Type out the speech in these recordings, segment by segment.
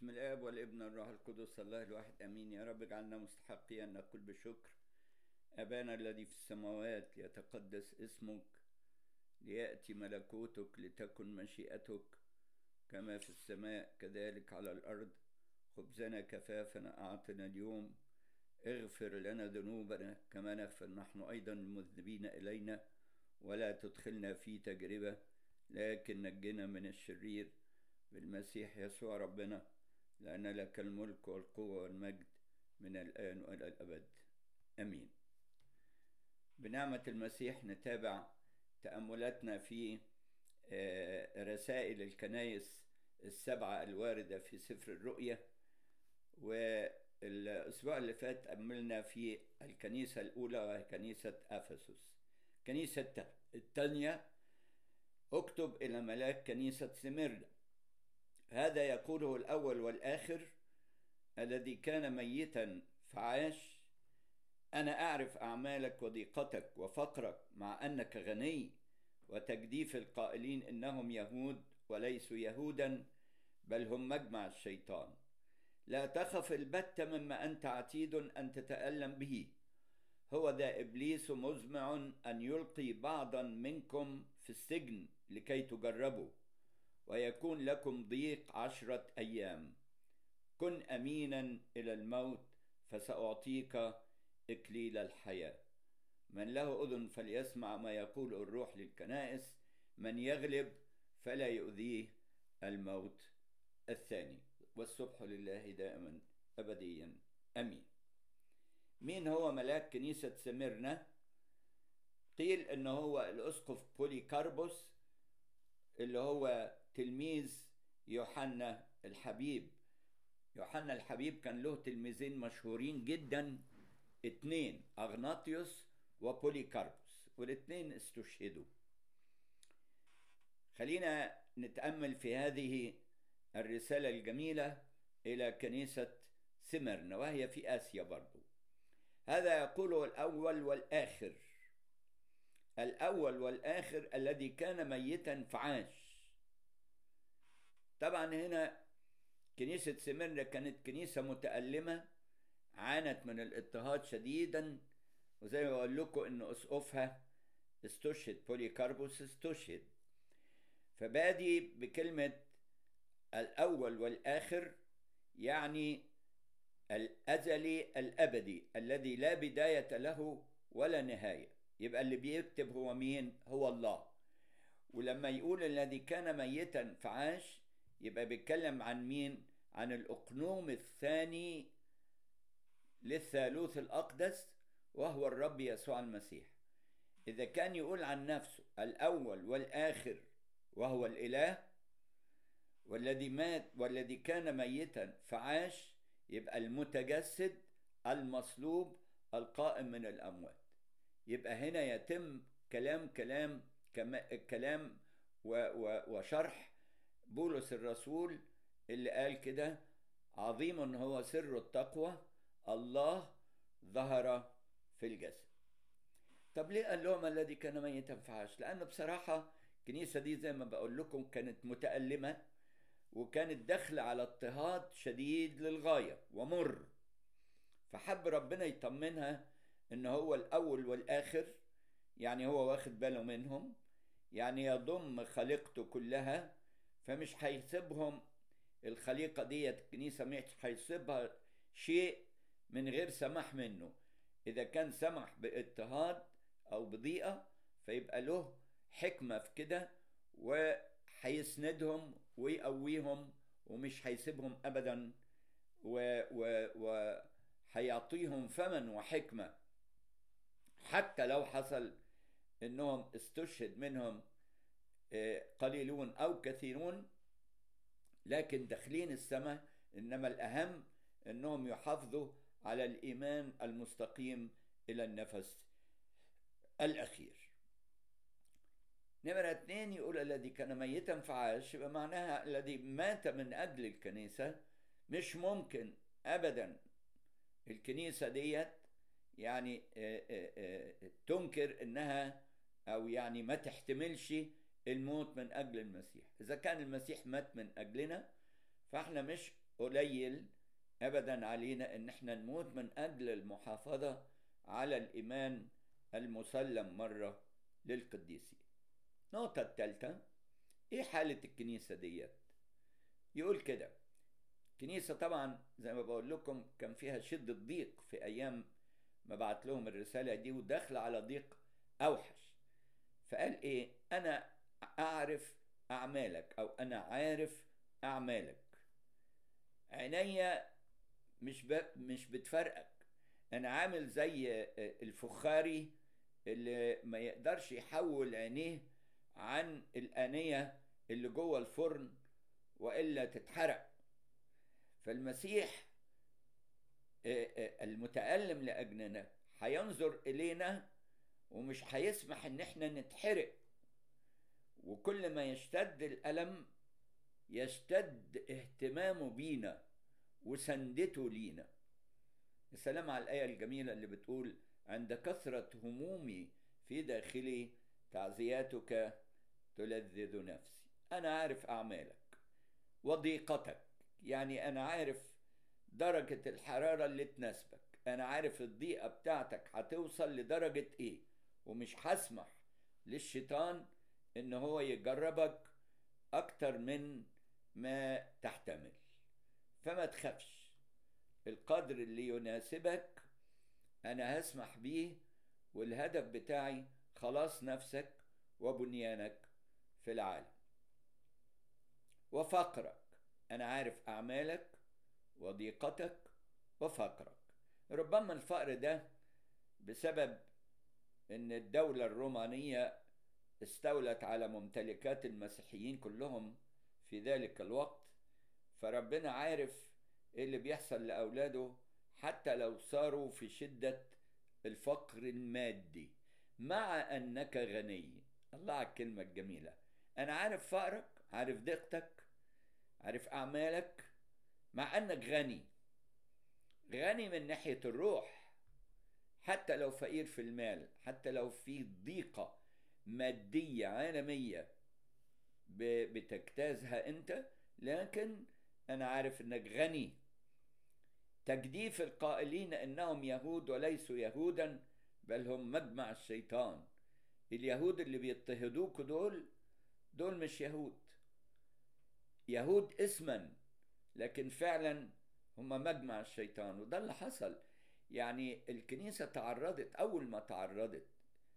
باسم الاب والابن والروح القدس الله الواحد امين يا رب اجعلنا مستحقين ان نقول بشكر ابانا الذي في السماوات ليتقدس اسمك لياتي ملكوتك لتكن مشيئتك كما في السماء كذلك على الارض خبزنا كفافنا اعطنا اليوم اغفر لنا ذنوبنا كما نغفر نحن ايضا المذنبين الينا ولا تدخلنا في تجربه لكن نجنا من الشرير بالمسيح يسوع ربنا لأن لك الملك والقوة والمجد من الآن وإلى الأبد أمين بنعمة المسيح نتابع تأملاتنا في رسائل الكنايس السبعة الواردة في سفر الرؤيا والأسبوع اللي فات تأملنا في الكنيسة الأولى وهي كنيسة أفسس الكنيسة الثانية اكتب إلى ملاك كنيسة سميرنا هذا يقوله الأول والآخر الذي كان ميتا فعاش أنا أعرف أعمالك وضيقتك وفقرك مع أنك غني وتجديف القائلين إنهم يهود وليسوا يهودا بل هم مجمع الشيطان لا تخف البت مما أنت عتيد أن تتألم به هو ذا إبليس مزمع أن يلقي بعضا منكم في السجن لكي تجربوا ويكون لكم ضيق عشرة أيام كن أمينا إلى الموت فسأعطيك إكليل الحياة من له أذن فليسمع ما يقول الروح للكنائس من يغلب فلا يؤذيه الموت الثاني والسبح لله دائما أبديا أمين مين هو ملاك كنيسة سميرنا قيل أنه هو الأسقف بوليكاربوس اللي هو تلميذ يوحنا الحبيب يوحنا الحبيب كان له تلميذين مشهورين جدا اتنين اغناطيوس وبوليكاربوس والاتنين استشهدوا خلينا نتأمل في هذه الرسالة الجميلة إلى كنيسة سمرنا وهي في آسيا برضو هذا يقوله الأول والآخر الأول والآخر الذي كان ميتا فعاش طبعا هنا كنيسة سمرنا كانت كنيسة متألمة عانت من الاضطهاد شديدا وزي ما بقول لكم ان اسقفها استشهد بوليكاربوس استشهد فبادي بكلمة الأول والآخر يعني الأزلي الأبدي الذي لا بداية له ولا نهاية يبقى اللي بيكتب هو مين؟ هو الله ولما يقول الذي كان ميتا فعاش يبقى بيتكلم عن مين؟ عن الأقنوم الثاني للثالوث الأقدس وهو الرب يسوع المسيح إذا كان يقول عن نفسه الأول والآخر وهو الإله والذي مات والذي كان ميتا فعاش يبقى المتجسد المصلوب القائم من الأموات يبقى هنا يتم كلام كلام كلام وشرح بولس الرسول اللي قال كده عظيم هو سر التقوى الله ظهر في الجسد طب ليه قال لهم الذي كان ميتا فعاش لأنه بصراحة الكنيسة دي زي ما بقول لكم كانت متألمة وكانت داخلة على اضطهاد شديد للغاية ومر فحب ربنا يطمنها ان هو الاول والاخر يعني هو واخد باله منهم يعني يضم خليقته كلها فمش هيسيبهم الخليقة ديت الكنيسة مش هيسيبها شيء من غير سماح منه إذا كان سمح باضطهاد أو بضيقة فيبقى له حكمة في كده وهيسندهم ويقويهم ومش هيسيبهم أبدا وهيعطيهم فما وحكمة حتى لو حصل انهم استشهد منهم قليلون او كثيرون لكن داخلين السماء انما الاهم انهم يحافظوا على الايمان المستقيم الى النفس الاخير نمرة اثنين يقول الذي كان ميتا فعاش يبقى معناها الذي مات من اجل الكنيسة مش ممكن ابدا الكنيسة ديت يعني تنكر انها او يعني ما تحتملش الموت من اجل المسيح اذا كان المسيح مات من اجلنا فاحنا مش قليل ابدا علينا ان احنا نموت من اجل المحافظه على الايمان المسلم مره للقديسين النقطه الثالثه ايه حاله الكنيسه ديت يقول كده الكنيسه طبعا زي ما بقول لكم كان فيها شده ضيق في ايام ما بعت لهم الرساله دي وداخله على ضيق اوحش فقال ايه انا اعرف اعمالك او انا عارف اعمالك عينيا مش ب... مش بتفرقك انا عامل زي الفخاري اللي ما يقدرش يحول عينيه عن الآنية اللي جوه الفرن وإلا تتحرق فالمسيح المتألم لأجلنا هينظر إلينا ومش هيسمح إن احنا نتحرق وكل ما يشتد الألم يشتد اهتمامه بينا وسندته لينا السلام على الآية الجميلة اللي بتقول عند كثرة همومي في داخلي تعزياتك تلذذ نفسي أنا عارف أعمالك وضيقتك يعني أنا عارف درجة الحرارة اللي تناسبك أنا عارف الضيقة بتاعتك هتوصل لدرجة إيه ومش هسمح للشيطان إن هو يجربك أكتر من ما تحتمل فما تخافش القدر اللي يناسبك أنا هسمح بيه والهدف بتاعي خلاص نفسك وبنيانك في العالم وفقرك أنا عارف أعمالك وضيقتك وفقرك ربما الفقر ده بسبب ان الدولة الرومانية استولت على ممتلكات المسيحيين كلهم في ذلك الوقت فربنا عارف ايه اللي بيحصل لأولاده حتى لو صاروا في شدة الفقر المادي مع أنك غني الله على الكلمة الجميلة أنا عارف فقرك عارف ضيقتك عارف أعمالك مع أنك غني غني من ناحية الروح حتى لو فقير في المال حتى لو في ضيقة مادية عالمية بتجتازها أنت لكن أنا عارف أنك غني تجديف القائلين أنهم يهود وليسوا يهودا بل هم مجمع الشيطان اليهود اللي بيضطهدوك دول دول مش يهود يهود اسما لكن فعلا هم مجمع الشيطان وده اللي حصل يعني الكنيسة تعرضت أول ما تعرضت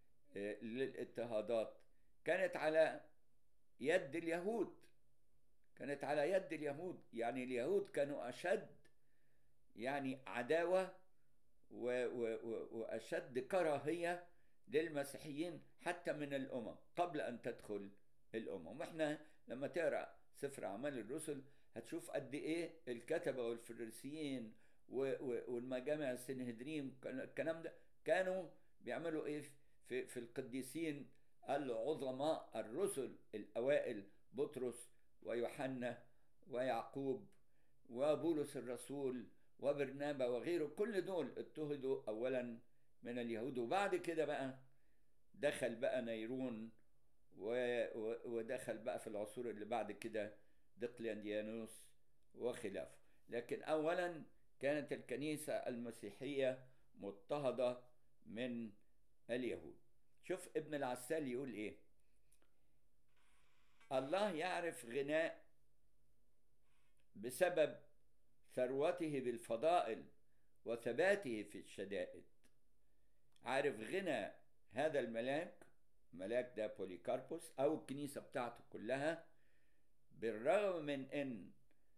للاضطهادات كانت على يد اليهود كانت على يد اليهود يعني اليهود كانوا أشد يعني عداوة و و و وأشد كراهية للمسيحيين حتى من الأمم قبل أن تدخل الأمم وإحنا لما تقرأ سفر أعمال الرسل هتشوف قد إيه الكتبة والفريسيين والمجامع السنهدرين الكلام ده كانوا بيعملوا إيه في, في القديسين العظماء الرسل الأوائل بطرس ويوحنا ويعقوب وبولس الرسول وبرنابا وغيره كل دول اضطهدوا اولا من اليهود وبعد كده بقى دخل بقى نيرون ودخل بقى في العصور اللي بعد كده دقليانيانوس وخلافه لكن اولا كانت الكنيسة المسيحية مضطهدة من اليهود شوف ابن العسال يقول ايه الله يعرف غناء بسبب ثروته بالفضائل وثباته في الشدائد عارف غنى هذا الملاك ملاك ده بوليكاربوس او الكنيسة بتاعته كلها بالرغم من ان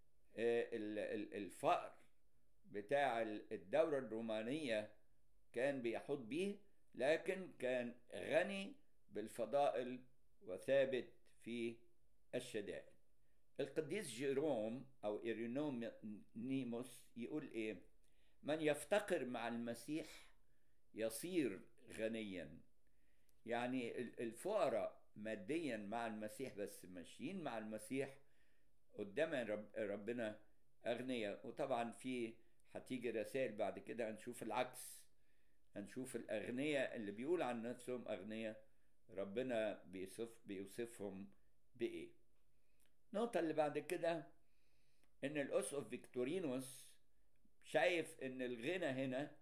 الفقر بتاع الدولة الرومانية كان بيحط بيه لكن كان غني بالفضائل وثابت في الشدائد القديس جيروم او ايرينوميموس يقول ايه من يفتقر مع المسيح يصير غنيا يعني الفقراء ماديا مع المسيح بس ماشيين مع المسيح قدام رب ربنا اغنياء وطبعا في هتيجي رسائل بعد كده هنشوف العكس هنشوف الاغنياء اللي بيقول عن نفسهم اغنياء ربنا بيوصف بيوصفهم بايه النقطة اللي بعد كده ان الاسقف فيكتورينوس شايف ان الغنى هنا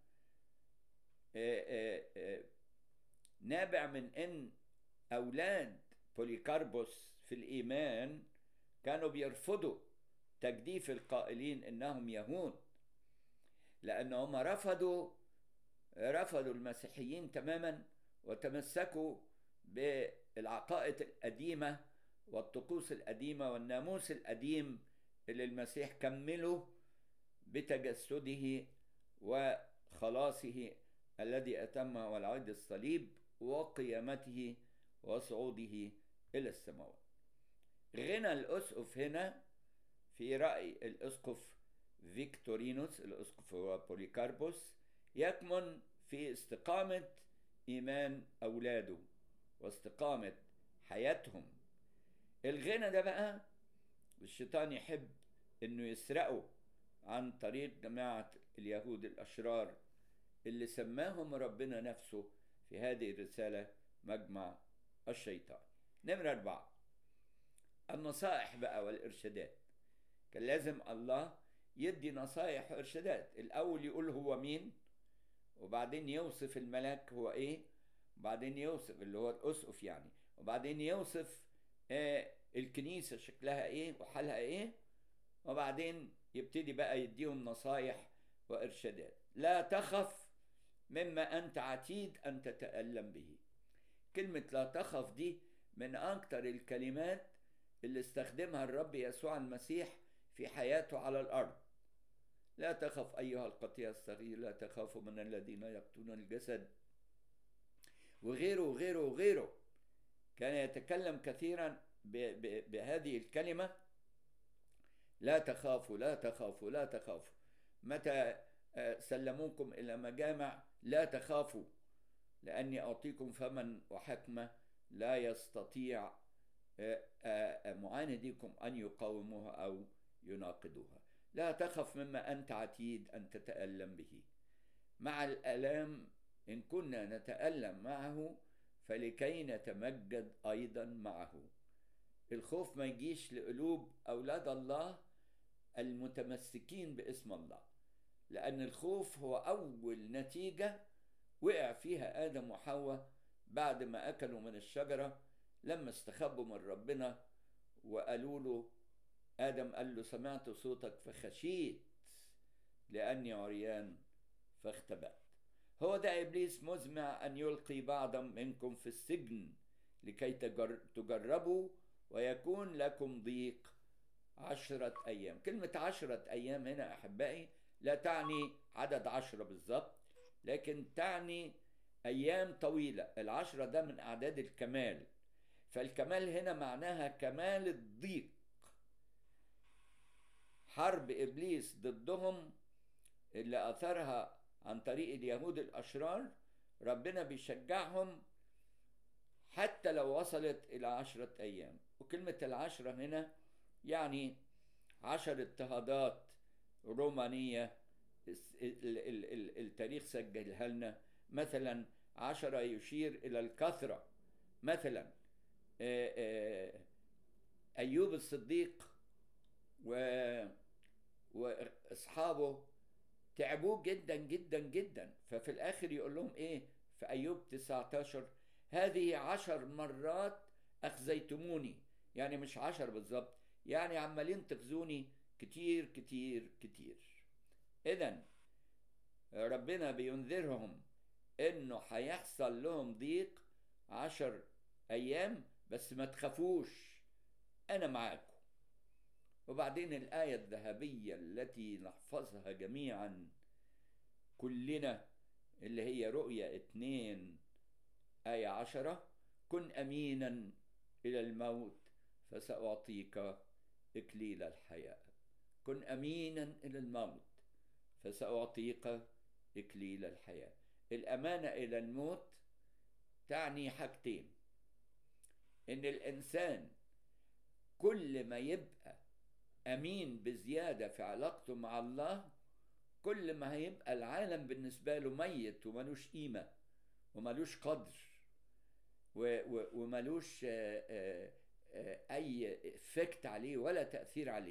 نابع من ان اولاد بوليكاربوس في الايمان كانوا بيرفضوا تجديف القائلين انهم يهود لانهم رفضوا رفضوا المسيحيين تماما وتمسكوا بالعقائد القديمه والطقوس القديمه والناموس القديم اللي المسيح كمله بتجسده وخلاصه الذي اتمه على عيد الصليب وقيامته وصعوده الى السماوات غنى الاسقف هنا في راي الاسقف فيكتورينوس الاسقف هو بوليكاربوس يكمن في استقامه ايمان اولاده واستقامه حياتهم الغنى ده بقى الشيطان يحب انه يسرقه عن طريق جماعه اليهود الاشرار اللي سماهم ربنا نفسه في هذه الرساله مجمع الشيطان نمرة أربعة النصائح بقى والإرشادات كان لازم الله يدي نصائح وإرشادات الأول يقول هو مين وبعدين يوصف الملاك هو إيه وبعدين يوصف اللي هو الأسقف يعني وبعدين يوصف آه الكنيسة شكلها إيه وحالها إيه وبعدين يبتدي بقى يديهم نصايح وإرشادات لا تخف مما أنت عتيد أن تتألم به كلمة لا تخف دي من أكتر الكلمات اللي استخدمها الرب يسوع المسيح في حياته على الأرض لا تخف أيها القطيع الصغير لا تخافوا من الذين يقتلون الجسد وغيره وغيره وغيره كان يتكلم كثيرا بهذه الكلمة لا تخافوا لا تخافوا لا تخافوا متى سلموكم إلى مجامع لا تخافوا لأني أعطيكم فما وحكمة لا يستطيع معانديكم أن يقاوموها أو يناقضوها لا تخف مما أنت عتيد أن تتألم به مع الألام إن كنا نتألم معه فلكي نتمجد أيضا معه الخوف ما يجيش لقلوب أولاد الله المتمسكين باسم الله لأن الخوف هو أول نتيجة وقع فيها آدم وحواء بعد ما أكلوا من الشجرة لما استخبوا من ربنا وقالوا له آدم قال له سمعت صوتك فخشيت لأني عريان فاختبأت هو ده إبليس مزمع أن يلقي بعضا منكم في السجن لكي تجربوا ويكون لكم ضيق عشرة أيام كلمة عشرة أيام هنا أحبائي لا تعني عدد عشرة بالظبط لكن تعني أيام طويلة العشرة ده من أعداد الكمال فالكمال هنا معناها كمال الضيق حرب إبليس ضدهم اللي أثرها عن طريق اليهود الأشرار ربنا بيشجعهم حتى لو وصلت إلى عشرة أيام وكلمة العشرة هنا يعني عشر اضطهادات رومانية التاريخ سجلها لنا مثلا عشرة يشير إلى الكثرة مثلا أيوب الصديق و وأصحابه تعبوه جدا جدا جدا ففي الآخر يقول لهم إيه في أيوب 19 هذه عشر مرات أخزيتموني يعني مش عشر بالظبط يعني عمالين تخزوني كتير كتير كتير إذا ربنا بينذرهم إنه هيحصل لهم ضيق عشر أيام بس ما تخافوش أنا معاكم وبعدين الآية الذهبية التي نحفظها جميعا كلنا اللي هي رؤية اتنين آية عشرة كن أمينا إلى الموت فسأعطيك إكليل الحياة كن أمينا إلى الموت فسأعطيك إكليل الحياة الأمانة إلى الموت تعني حاجتين إن الإنسان كل ما يبقى أمين بزيادة في علاقته مع الله كل ما هيبقى العالم بالنسبة له ميت وملوش قيمة وملوش قدر وملوش أي افكت عليه ولا تأثير عليه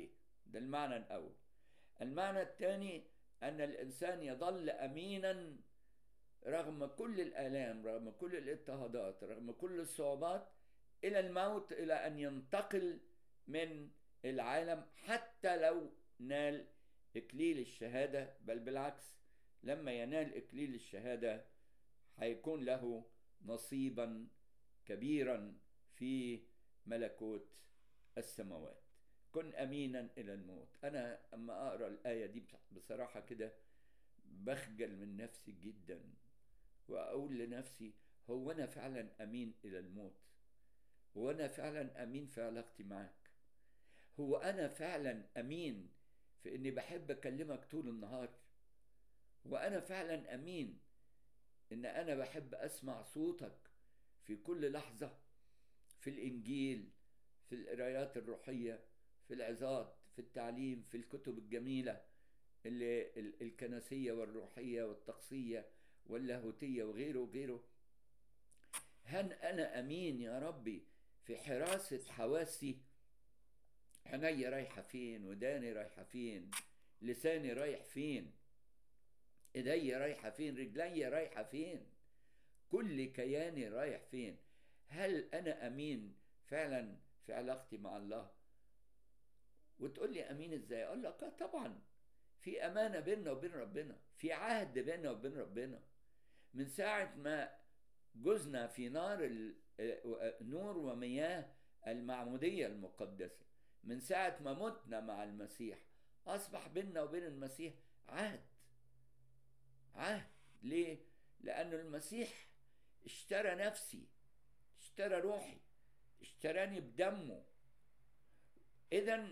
ده المعنى الأول المعنى الثاني أن الإنسان يظل أمينا رغم كل الآلام رغم كل الاضطهادات رغم كل الصعوبات إلى الموت إلى أن ينتقل من العالم حتى لو نال إكليل الشهادة بل بالعكس لما ينال إكليل الشهادة هيكون له نصيبا كبيرا في ملكوت السماوات كن امينا الى الموت انا اما اقرا الايه دي بصراحه كده بخجل من نفسي جدا واقول لنفسي هو انا فعلا امين الى الموت هو انا فعلا امين في علاقتي معك هو انا فعلا امين في اني بحب اكلمك طول النهار هو انا فعلا امين ان انا بحب اسمع صوتك في كل لحظه في الانجيل في القرايات الروحيه في العظات في التعليم في الكتب الجميله اللي الكنسيه والروحيه والطقسيه واللاهوتيه وغيره وغيره هل انا امين يا ربي في حراسه حواسي عيني رايحه فين وداني رايحه فين لساني رايح فين ايدي رايحه فين رجلي رايحه فين كل كياني رايح فين هل انا امين فعلا في علاقتي مع الله وتقول لي امين ازاي اقول لك طبعا في امانه بيننا وبين ربنا في عهد بيننا وبين ربنا من ساعه ما جزنا في نار نور ومياه المعموديه المقدسه من ساعه ما متنا مع المسيح اصبح بيننا وبين المسيح عهد عهد ليه لأن المسيح اشترى نفسي اشترى روحي اشتراني بدمه إذا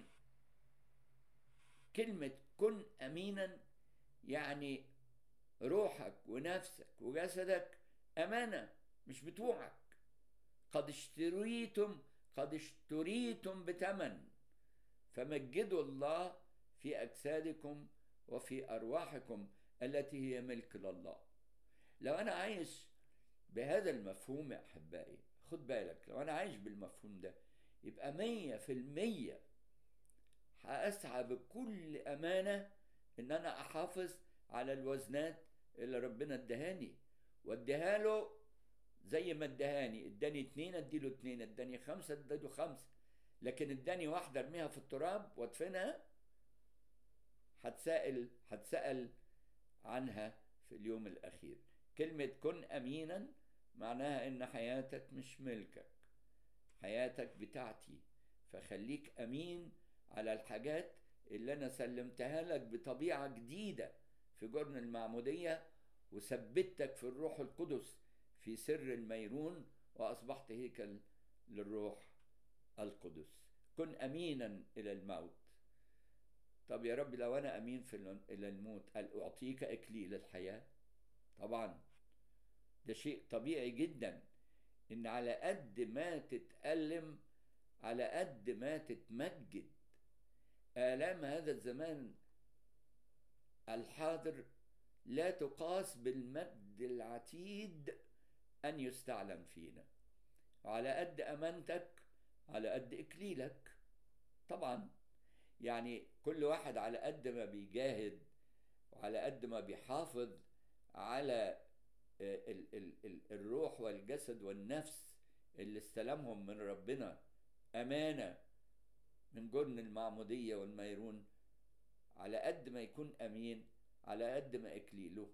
كلمة كن أمينا يعني روحك ونفسك وجسدك أمانة مش بتوعك قد اشتريتم قد اشتريتم بثمن فمجدوا الله في أجسادكم وفي أرواحكم التي هي ملك لله لو أنا عايش بهذا المفهوم يا أحبائي خد بالك لو أنا عايش بالمفهوم ده يبقى مية في المية هأسعى بكل أمانة إن أنا أحافظ على الوزنات اللي ربنا ادهاني واديها له زي ما ادهاني اداني اتنين اديله اتنين اداني خمسة اديله خمسة لكن اداني واحدة ارميها في التراب وادفنها هتسأل هتسأل عنها في اليوم الأخير كلمة كن أمينا معناها إن حياتك مش ملكك حياتك بتاعتي فخليك أمين على الحاجات اللي أنا سلمتها لك بطبيعة جديدة في جرن المعمودية وثبتك في الروح القدس في سر الميرون وأصبحت هيكل للروح القدس كن أمينا إلى الموت طب يا رب لو أنا أمين في إلى الموت قال أعطيك إكليل الحياة طبعا ده شيء طبيعي جدا إن على قد ما تتألم على قد ما تتمجد آلام هذا الزمان الحاضر لا تقاس بالمجد العتيد أن يستعلم فينا وعلى قد أمانتك على قد إكليلك طبعا يعني كل واحد على قد ما بيجاهد وعلى قد ما بيحافظ على ال ال ال الروح والجسد والنفس اللي استلمهم من ربنا أمانة من جرن المعمودية والميرون على قد ما يكون أمين على قد ما إكليله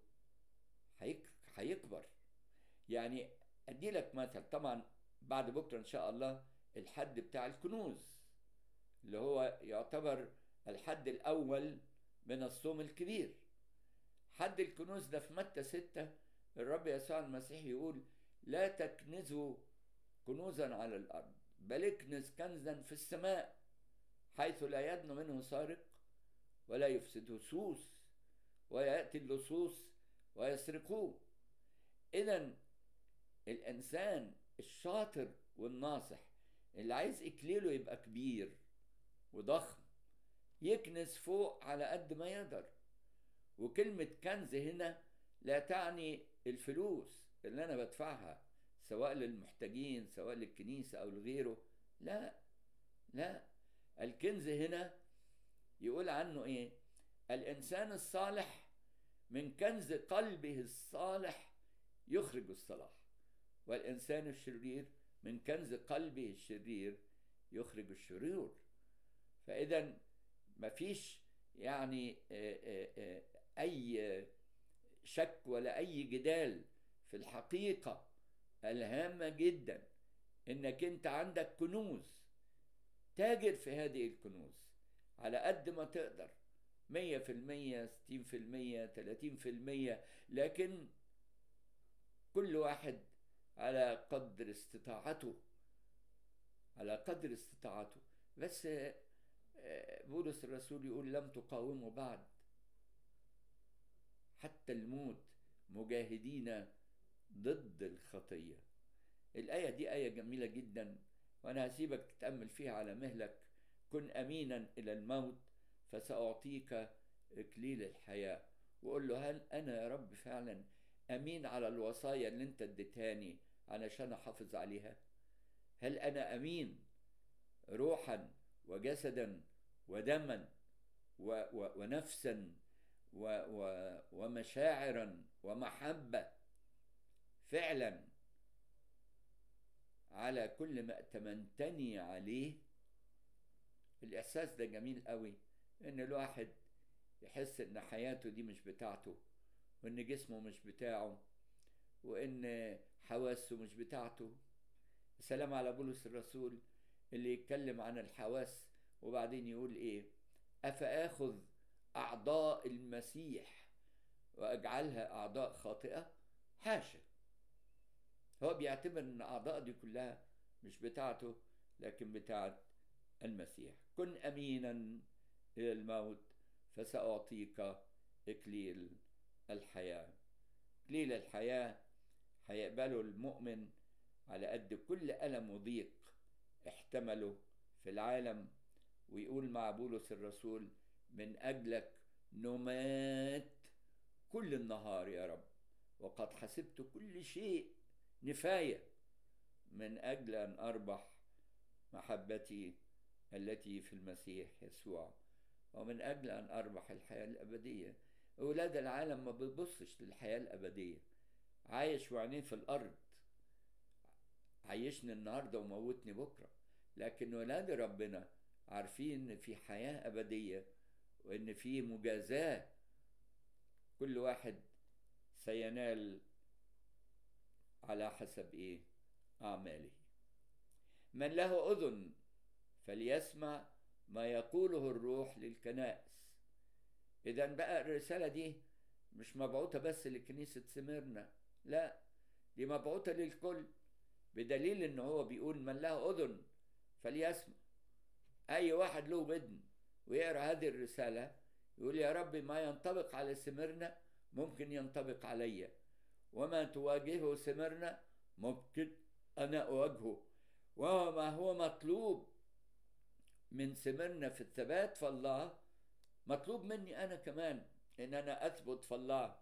هيكبر يعني أدي لك مثل طبعا بعد بكرة إن شاء الله الحد بتاع الكنوز اللي هو يعتبر الحد الأول من الصوم الكبير حد الكنوز ده في متى ستة الرب يسوع المسيح يقول لا تكنزوا كنوزا على الأرض بل اكنز كنزا في السماء حيث لا يدن منه سارق ولا يفسده سوس ويأتي اللصوص ويسرقوه إذا الإنسان الشاطر والناصح اللي عايز إكليله يبقى كبير وضخم يكنس فوق على قد ما يقدر وكلمة كنز هنا لا تعني الفلوس اللي أنا بدفعها سواء للمحتاجين سواء للكنيسة أو لغيره لا لا الكنز هنا عنه ايه الانسان الصالح من كنز قلبه الصالح يخرج الصلاح والانسان الشرير من كنز قلبه الشرير يخرج الشرور فاذا مفيش يعني اي شك ولا اي جدال في الحقيقه الهامه جدا انك انت عندك كنوز تاجر في هذه الكنوز على قد ما تقدر مية في المية ستين في المية تلاتين في المية لكن كل واحد على قدر استطاعته على قدر استطاعته بس بولس الرسول يقول لم تقاوموا بعد حتى الموت مجاهدين ضد الخطية الآية دي آية جميلة جدا وأنا هسيبك تتأمل فيها على مهلك كن أمينا إلى الموت فسأعطيك إكليل الحياة وقول له هل أنا يا رب فعلا أمين على الوصايا اللي أنت اديتهاني علشان أحافظ عليها هل أنا أمين روحا وجسدا ودما و و ونفسا و و ومشاعرا ومحبة فعلا على كل ما ائتمنتني عليه الإحساس ده جميل قوي إن الواحد يحس إن حياته دي مش بتاعته وإن جسمه مش بتاعه وإن حواسه مش بتاعته السلام على بولس الرسول اللي يتكلم عن الحواس وبعدين يقول إيه أفآخذ أعضاء المسيح وأجعلها أعضاء خاطئة حاشا هو بيعتبر ان الاعضاء دي كلها مش بتاعته لكن بتاعت المسيح كن امينا الى الموت فساعطيك اكليل الحياه اكليل الحياه هيقبله المؤمن على قد كل الم وضيق احتمله في العالم ويقول مع بولس الرسول من اجلك نمات كل النهار يا رب وقد حسبت كل شيء نفاية من أجل أن أربح محبتي التي في المسيح يسوع ومن أجل أن أربح الحياة الأبدية أولاد العالم ما بيبصش للحياة الأبدية عايش وعينيه في الأرض عيشني النهاردة وموتني بكرة لكن ولاد ربنا عارفين إن في حياة أبدية وإن في مجازاة كل واحد سينال على حسب ايه اعماله من له اذن فليسمع ما يقوله الروح للكنائس اذا بقى الرساله دي مش مبعوثه بس لكنيسه سميرنا لا دي مبعوثه للكل بدليل ان هو بيقول من له اذن فليسمع اي واحد له ودن ويقرا هذه الرساله يقول يا رب ما ينطبق على سميرنا ممكن ينطبق عليّ وما تواجهه سمرنا ممكن أنا أواجهه وما هو مطلوب من سمرنا في الثبات في الله مطلوب مني أنا كمان إن أنا أثبت في الله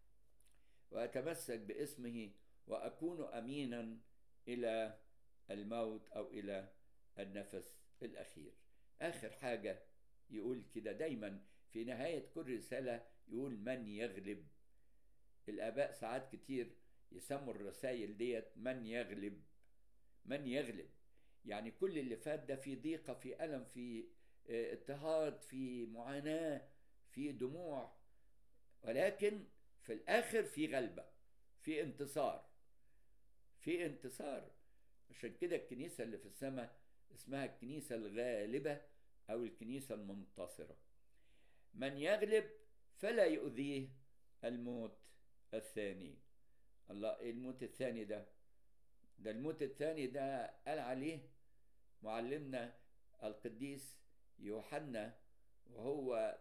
وأتمسك باسمه وأكون أمينا إلى الموت أو إلى النفس الأخير آخر حاجة يقول كده دايما في نهاية كل رسالة يقول من يغلب الآباء ساعات كتير يسموا الرسائل ديت من يغلب من يغلب يعني كل اللي فات ده في ضيقة في ألم في اضطهاد في معاناة في دموع ولكن في الآخر في غلبة في انتصار في انتصار عشان كده الكنيسة اللي في السماء اسمها الكنيسة الغالبة أو الكنيسة المنتصرة من يغلب فلا يؤذيه الموت الثاني الله ايه الموت الثاني ده ده الموت الثاني ده قال عليه معلمنا القديس يوحنا وهو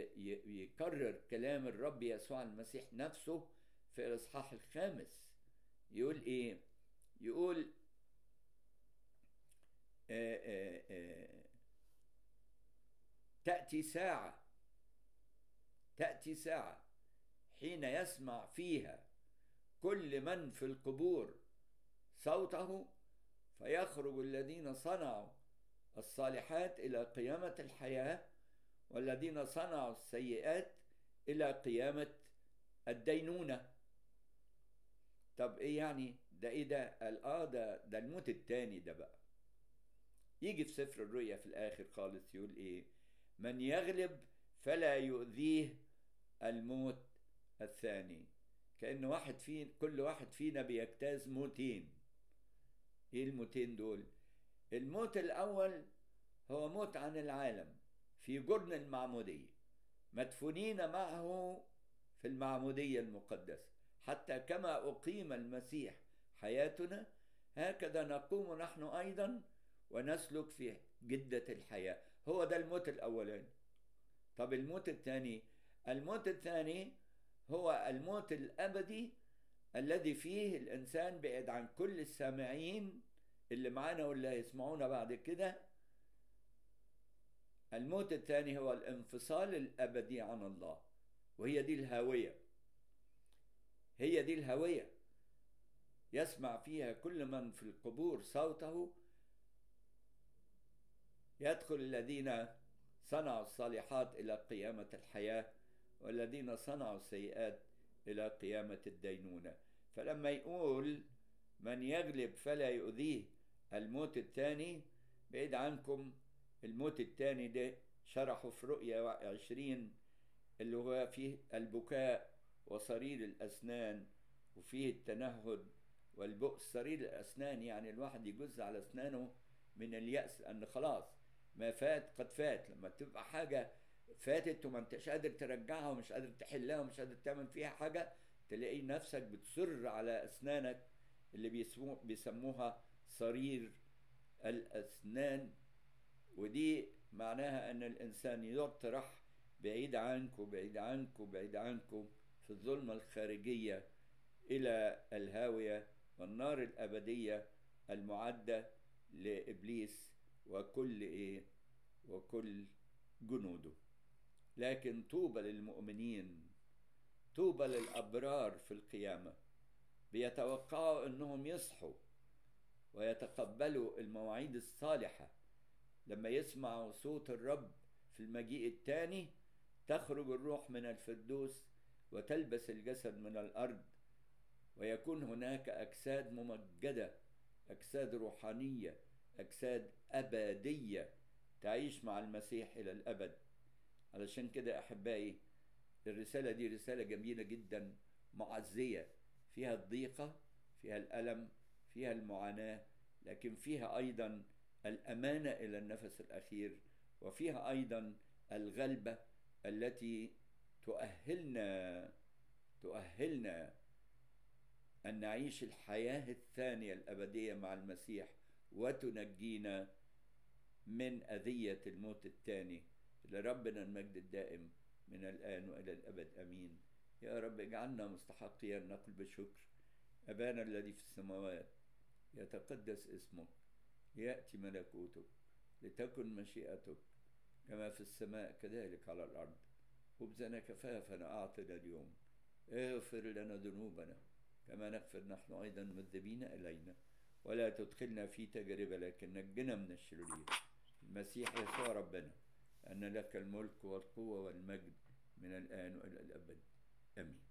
بيكرر كلام الرب يسوع المسيح نفسه في الاصحاح الخامس يقول ايه يقول آآ آآ تأتي ساعة تأتي ساعة حين يسمع فيها كل من في القبور صوته فيخرج الذين صنعوا الصالحات الى قيامه الحياه والذين صنعوا السيئات إلى قيامة الدينونة طب إيه يعني ده إيه ده قال آه ده ده الموت التاني ده بقى يجي في سفر الرؤيا في الآخر خالص يقول إيه من يغلب فلا يؤذيه الموت الثاني كأن واحد فينا كل واحد فينا بيجتاز موتين ايه الموتين دول الموت الاول هو موت عن العالم في جرن المعمودية مدفونين معه في المعمودية المقدسة حتى كما أقيم المسيح حياتنا هكذا نقوم نحن أيضا ونسلك في جدة الحياة هو ده الموت الأولاني طب الموت الثاني الموت الثاني هو الموت الأبدي الذي فيه الإنسان بعد عن كل السامعين اللي معانا واللي هيسمعونا بعد كده الموت الثاني هو الانفصال الأبدي عن الله وهي دي الهاوية هي دي الهوية يسمع فيها كل من في القبور صوته يدخل الذين صنعوا الصالحات إلى قيامة الحياة والذين صنعوا السيئات إلى قيامة الدينونة فلما يقول من يغلب فلا يؤذيه الموت الثاني بعيد عنكم الموت الثاني ده شرحه في رؤيا عشرين اللي هو فيه البكاء وصرير الأسنان وفيه التنهد والبؤس صرير الأسنان يعني الواحد يجز على أسنانه من اليأس أن خلاص ما فات قد فات لما تبقى حاجة فاتت وما انتش قادر ترجعها ومش قادر تحلها ومش قادر تعمل فيها حاجة تلاقي نفسك بتصر على أسنانك اللي بيسموه بيسموها صرير الأسنان ودي معناها أن الإنسان يطرح بعيد عنكم بعيد عنكم بعيد عنكم في الظلمة الخارجية إلى الهاوية والنار الأبدية المعدة لإبليس وكل إيه وكل جنوده لكن طوبى للمؤمنين طوبى للأبرار في القيامة بيتوقعوا أنهم يصحوا ويتقبلوا المواعيد الصالحة لما يسمعوا صوت الرب في المجيء الثاني تخرج الروح من الفردوس وتلبس الجسد من الأرض ويكون هناك أجساد ممجدة أجساد روحانية أجساد أبدية تعيش مع المسيح إلى الأبد علشان كده أحبائي الرسالة دي رسالة جميلة جدا معزية فيها الضيقة فيها الألم فيها المعاناة لكن فيها أيضا الأمانة إلى النفس الأخير وفيها أيضا الغلبة التي تؤهلنا تؤهلنا أن نعيش الحياة الثانية الأبدية مع المسيح وتنجينا من أذية الموت الثاني لربنا المجد الدائم من الآن وإلى الأبد أمين يا رب اجعلنا مستحقين نقل بشكر أبانا الذي في السماوات يتقدس اسمك يأتي ملكوتك لتكن مشيئتك كما في السماء كذلك على الأرض خبزنا كفافنا أعطنا اليوم اغفر لنا ذنوبنا كما نغفر نحن أيضا مذنبين إلينا ولا تدخلنا في تجربة لكن نجنا من الشرير المسيح يسوع ربنا أن لك الملك والقوة والمجد من الآن وإلى الأبد آمين